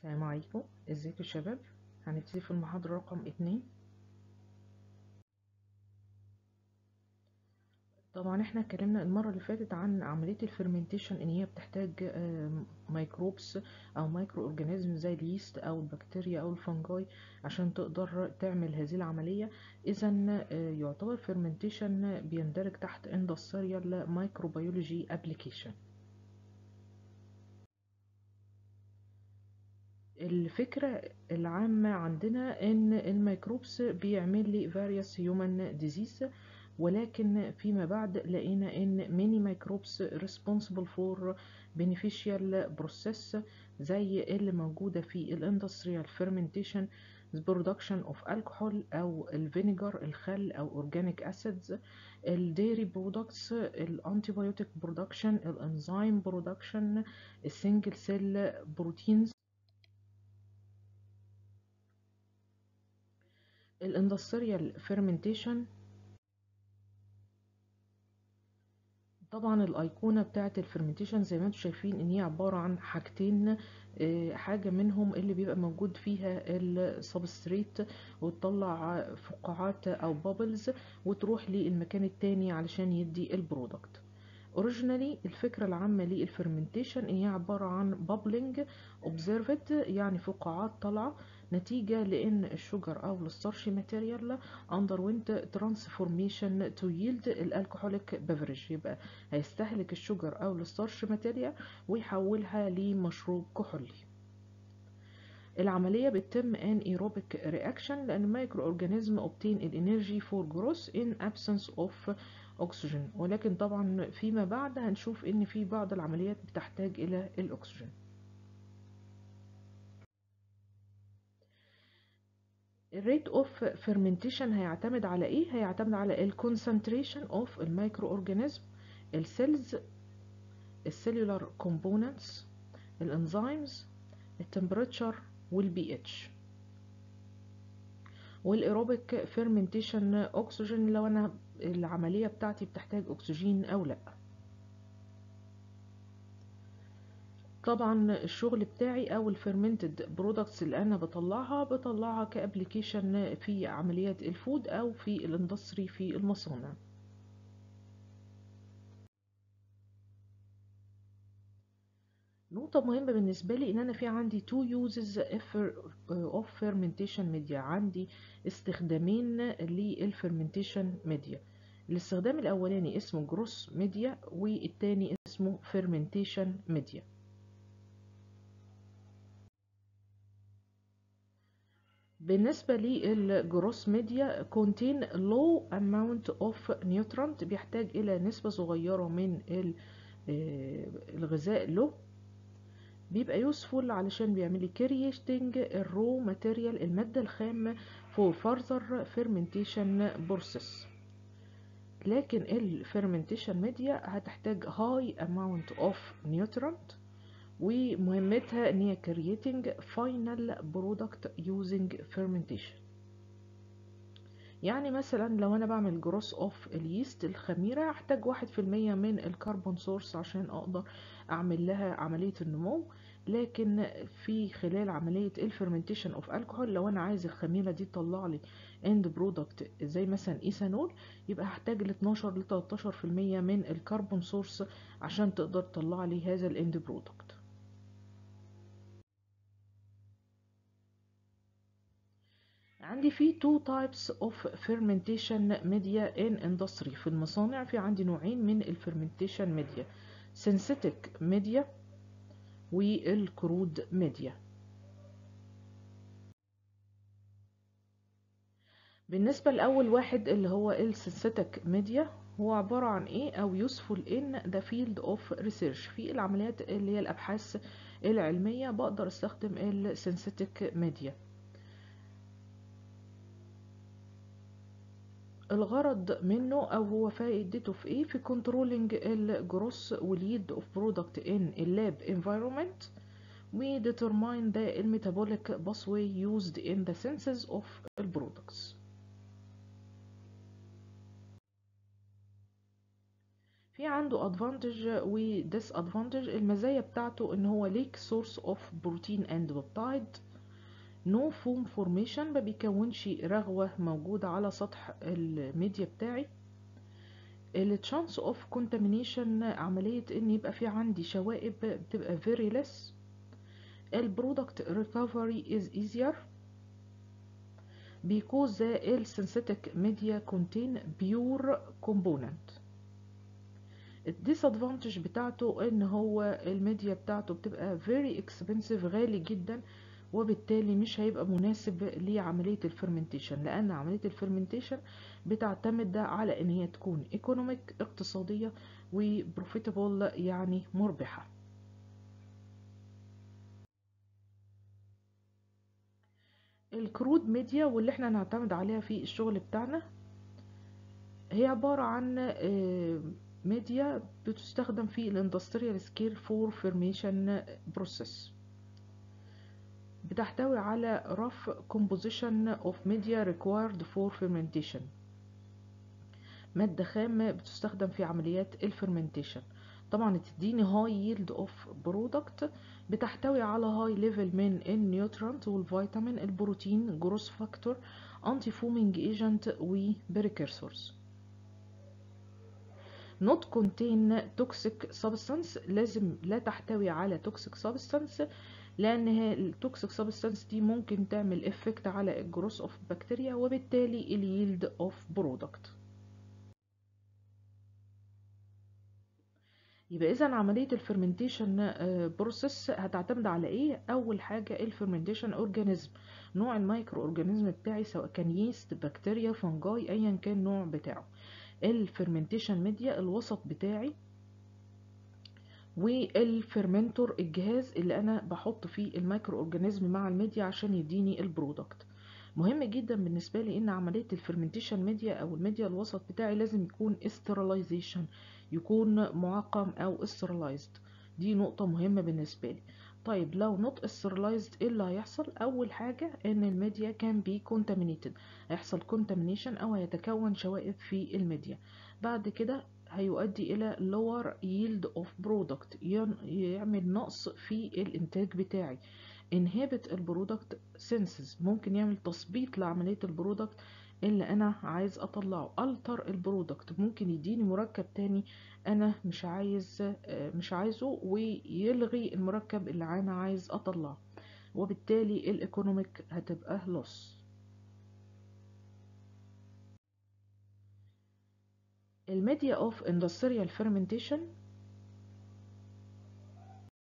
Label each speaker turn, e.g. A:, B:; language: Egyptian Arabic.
A: السلام عليكم ازيكم يا شباب هنبتدي في المحاضرة رقم اتنين طبعا احنا اتكلمنا المرة اللي فاتت عن عملية الفرمنتيشن ان هي بتحتاج ميكروبس او مايكرو اورجانيزم زي اليست او البكتيريا او الفنجاي عشان تقدر تعمل هذه العملية اذا يعتبر فرمنتيشن بيندرج تحت industrial microbiology application الفكرة العامة عندنا ان الميكروبس بيعمل لي various human disease ولكن فيما بعد لقينا ان many microbes responsible for beneficial process زي اللي موجودة في الاندستريال fermentation production of alcohol او الفينيجر الخل او organic acids الديري برودكتس الانتيبيوتيك برودكشن الانزيم برودكشن السنجل سيل بروتينز الاندستريال فيرمنتيشن طبعا الايقونه بتاعه الفيرمنتيشن زي ما انتم شايفين ان هي عباره عن حاجتين حاجه منهم اللي بيبقى موجود فيها السبستريت وتطلع فقاعات او بابلز وتروح للمكان التاني علشان يدي البرودكت اوريجينالي الفكره العامه للفرمنتيشن هي عباره عن بابلينج اوبزرفد يعني فقاعات طالعه نتيجة لأن الشجر أو الستارشي ماتيريال underwent transformation to yield الالكحوليك بفرج يبقى هيستهلك الشجر أو الستارشي ماتيريال ويحولها لمشروب كحولي العملية بتتم ان aerobic reaction لأن المايكرو أورجانيزم obtain الانرجي for growth in absence of oxygen ولكن طبعا فيما بعد هنشوف ان في بعض العمليات بتحتاج إلى الأكسجين الريت اوف فيرمنتيشن هيعتمد على ايه هيعتمد على الكونسنتريشن اوف المايكرو اورجانيزم السيلز السيلولار كومبوننتس الانزيمز التمبريتشر والبي اتش والايروبيك فيرمنتيشن اكسجين لو انا العمليه بتاعتي بتحتاج اكسجين او لا طبعا الشغل بتاعي او الفيرمنتد برودكتس اللي انا بطلعها بطلعها كابليكيشن في عمليات الفود او في الاندستري في المصانع نقطة مهمة بالنسبة لي ان انا في عندي two uses of fermentation media عندي استخدامين للفرمنتيشن ميديا الاستخدام الاولاني اسمه جروس ميديا والتاني اسمه فيرمنتيشن ميديا بالنسبة للجروس ميديا contain low amount of nutrient بيحتاج إلى نسبة صغيرة من الغذاء له بيبقى يوسفول علشان بيعمل creating الرو ماتيريال المادة الخام for further fermentation process لكن الفيرمنتيشن ميديا هتحتاج high amount of nutrient ومهمتها ان هي creating final product using fermentation يعني مثلا لو انا بعمل جروس اوف اليست الخميرة هحتاج واحد في المية من الكربون سورس عشان اقدر اعمل لها عملية النمو لكن في خلال عملية الفرمنتيشن اوف الكحول لو انا عايز الخميرة دي تطلع لي اند برودكت زي مثلا ايثانول يبقى هحتاج ل 12 ل 13 في المية من الكربون سورس عشان تقدر تطلع لي هذا الاند برودكت عندي في two types of fermentation media in industry في المصانع في عندي نوعين من الفرمنتيشن ميديا synthetic media والكرود ميديا بالنسبة لأول واحد اللي هو السينثيتك ميديا هو عبارة عن ايه او useful in the field of research في العمليات اللي هي الابحاث العلمية بقدر استخدم السينثيتك ميديا الغرض منه او هو فائدته في ايه في كنترولينج الجروس واليد اوف برودكت ان اللاب environment we determine the metabolic pathway used in the synthesis of products في في عنده ادفانتج وديس ادفانتج المزايا بتاعته ان هو ليك سورس اوف بروتين اند بيبتايد نو فوم فورميشن ما بيكونش رغوة موجودة على سطح الميديا بتاعي التشانس اوف كونتامينيشن عملية ان يبقى في عندي شوائب بتبقى very less البرودكت recovery is easier because the synthetic media contain pure component الديسادفانتج بتاعته ان هو الميديا بتاعته بتبقى very expensive غالي جدا وبالتالي مش هيبقى مناسب لعملية الفرمنتيشن لأن عملية الفرمنتيشن بتعتمد على إن هي تكون ايكونوميك اقتصادية وبروفيتابل يعني مربحة الكرود ميديا واللي احنا نعتمد عليها في الشغل بتاعنا هي عبارة عن ميديا بتستخدم في الاندستريال سكيل فور فيرميشن بروسيس بتحتوي على rough composition of media required for fermentation مادة خام بتستخدم في عمليات الفرمنتيشن طبعا تديني high yield of product بتحتوي على high level من النيوترانت والفيتامين البروتين جروس فاكتور anti foaming agent و precursors not contain toxic substance لازم لا تحتوي على toxic substance لان التوكسيك سبستانس دي ممكن تعمل افكت على الجروس اوف بكتيريا وبالتالي اليلد اوف برودكت يبقى اذا عمليه الفرمنتيشن بروسيس هتعتمد على ايه اول حاجه الفرمنتيشن اورجانيزم نوع المايكرو اورجانيزم بتاعي سواء كان ييست بكتيريا فنجاي ايا كان النوع بتاعه الفرمنتيشن ميديا الوسط بتاعي والفرمنتور الجهاز اللي انا بحط فيه الميكرو اورجانيزم مع الميديا عشان يديني البرودكت مهم جدا بالنسبه لي ان عمليه الفرمنتيشن ميديا او الميديا الوسط بتاعي لازم يكون استرلايزيشن يكون معقم او استرلايزد دي نقطه مهمه بالنسبه لي طيب لو نوت استرلايزد ايه اللي هيحصل اول حاجه ان الميديا كان بي كونتامينيتد هيحصل كونتامينيشن او هيتكون شوائب في الميديا بعد كده هيؤدي إلى lower yield of product يعمل نقص في الإنتاج بتاعي inhibit البرودكت senses ممكن يعمل تثبيط لعملية البرودكت اللي أنا عايز أطلعه alter البرودكت ممكن يديني مركب تاني أنا مش عايز مش عايزه ويلغي المركب اللي أنا عايز أطلعه وبالتالي الإيكونوميك هتبقى loss الميديا اوف اندستريال فيرمنتيشن